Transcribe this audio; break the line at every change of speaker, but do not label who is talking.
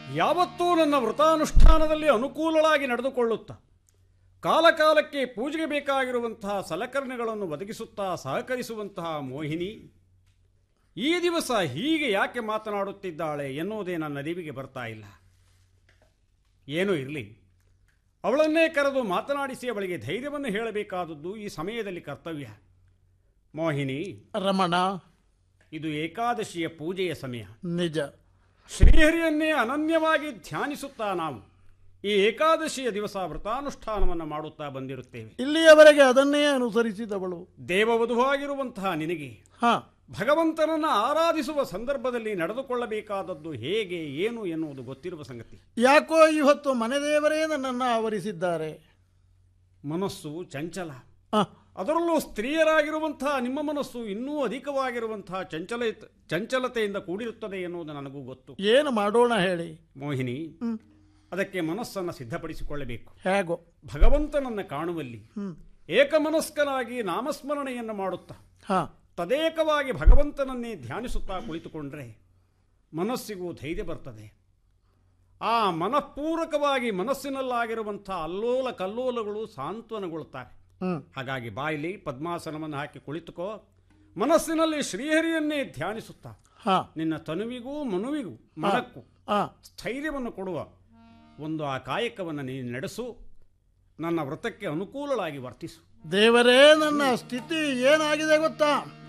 ಯಾವತ್ತೂ ನನ್ನ ವ್ರತಾನುಷ್ಠಾನದಲ್ಲಿ ಅನುಕೂಲವಾಗಿ ನಡೆದುಕೊಳ್ಳುತ್ತಾ ಕಾಲಕಾಲಕ್ಕೆ ಪೂಜೆಗೆ ಬೇಕಾಗಿರುವಂತಹ ಸಲಕರಣೆಗಳನ್ನು ಒದಗಿಸುತ್ತಾ ಸಹಕರಿಸುವಂತಹ ಮೋಹಿನಿ ಈ ದಿವಸ ಹೀಗೆ ಯಾಕೆ ಮಾತನಾಡುತ್ತಿದ್ದಾಳೆ ಎನ್ನುವುದೇ ನನ್ನ ಅರಿವಿಗೆ ಬರ್ತಾ ಇಲ್ಲ ಏನೂ ಇರಲಿ ಅವಳನ್ನೇ ಕರೆದು ಮಾತನಾಡಿಸಿ ಅವಳಿಗೆ ಧೈರ್ಯವನ್ನು ಹೇಳಬೇಕಾದದ್ದು ಈ ಸಮಯದಲ್ಲಿ ಕರ್ತವ್ಯ ಮೋಹಿನಿ
ರಮಣ
ಇದು ಏಕಾದಶಿಯ ಪೂಜೆಯ ಸಮಯ
ನಿಜ
ಶ್ರೀಹರಿಯನ್ನೇ ಅನನ್ಯವಾಗಿ ಧ್ಯಾನಿಸುತ್ತಾ ನಾವು ಈ ಏಕಾದಶಿಯ ದಿವಸ ವ್ರತಾನುಷ್ಠಾನವನ್ನು ಮಾಡುತ್ತಾ ಬಂದಿರುತ್ತೇವೆ
ಇಲ್ಲಿಯವರೆಗೆ ಅದನ್ನೇ ಅನುಸರಿಸಿದವಳು
ದೇವವಧುವಾಗಿರುವಂತಹ ನಿನಗೆ
ಹಾ
ಭಗವಂತನನ್ನು ಆರಾಧಿಸುವ ಸಂದರ್ಭದಲ್ಲಿ ನಡೆದುಕೊಳ್ಳಬೇಕಾದದ್ದು ಹೇಗೆ ಏನು ಎನ್ನುವುದು ಗೊತ್ತಿರುವ ಸಂಗತಿ
ಯಾಕೋ ಇವತ್ತು ಮನೆದೇವರೇ ನನ್ನನ್ನು ಆವರಿಸಿದ್ದಾರೆ
ಮನಸ್ಸು ಚಂಚಲ
ಆ,
ಅದರಲ್ಲೂ ಸ್ತ್ರೀಯರಾಗಿರುವಂತಹ ನಿಮ್ಮ ಮನಸ್ಸು ಇನ್ನೂ ಅಧಿಕವಾಗಿರುವಂತಹ ಚಂಚಲ ಚಂಚಲತೆಯಿಂದ ಕೂಡಿರುತ್ತದೆ ಎನ್ನುವುದು ನನಗೂ ಗೊತ್ತು
ಏನು ಮಾಡೋಣ ಹೇಳಿ
ಮೋಹಿನಿ
ಹ್ಮ್.
ಅದಕ್ಕೆ ಮನಸ್ಸನ್ನು ಸಿದ್ಧಪಡಿಸಿಕೊಳ್ಳಬೇಕು
ಹೇಗೋ
ಭಗವಂತನನ್ನು ಕಾಣುವಲ್ಲಿ
ಹ್ಮ್
ಏಕಮನಸ್ಕನಾಗಿ ನಾಮಸ್ಮರಣೆಯನ್ನು ಮಾಡುತ್ತಾ
ಹಾ
ತದೇಕವಾಗಿ ಭಗವಂತನನ್ನೇ ಧ್ಯಾನಿಸುತ್ತಾ ಕುಳಿತುಕೊಂಡ್ರೆ ಮನಸ್ಸಿಗೂ ಧೈರ್ಯ ಬರ್ತದೆ ಆ ಮನಃಪೂರ್ವಕವಾಗಿ ಮನಸ್ಸಿನಲ್ಲಾಗಿರುವಂಥ ಅಲ್ಲೋಲ ಕಲ್ಲೋಲಗಳು ಸಾಂತ್ವನಗೊಳ್ಳುತ್ತಾರೆ
ಹ್ಮ್
ಹಾಗಾಗಿ ಬಾಯಿಲಿ ಪದ್ಮಾಸನವನ್ನು ಹಾಕಿ ಕುಳಿತುಕೋ ಮನಸ್ಸಿನಲ್ಲಿ ಶ್ರೀಹರಿಯನ್ನೇ ಧ್ಯಾನಿಸುತ್ತಾ
ಹಾ
ನಿನ್ನ ತನುವಿಗೂ ಮನುವಿಗೂ ಮನಕ್ಕೂ
ಆ
ಸ್ಥೈರ್ಯವನ್ನು ಕೊಡುವ ಒಂದು ಆ ಕಾಯಕವನ್ನು ನೀನು ನಡೆಸು ನನ್ನ ವ್ರತಕ್ಕೆ ಅನುಕೂಲವಾಗಿ ವರ್ತಿಸು
ದೇವರೇ ನನ್ನ ಸ್ಥಿತಿ ಏನಾಗಿದೆ ಗೊತ್ತಾ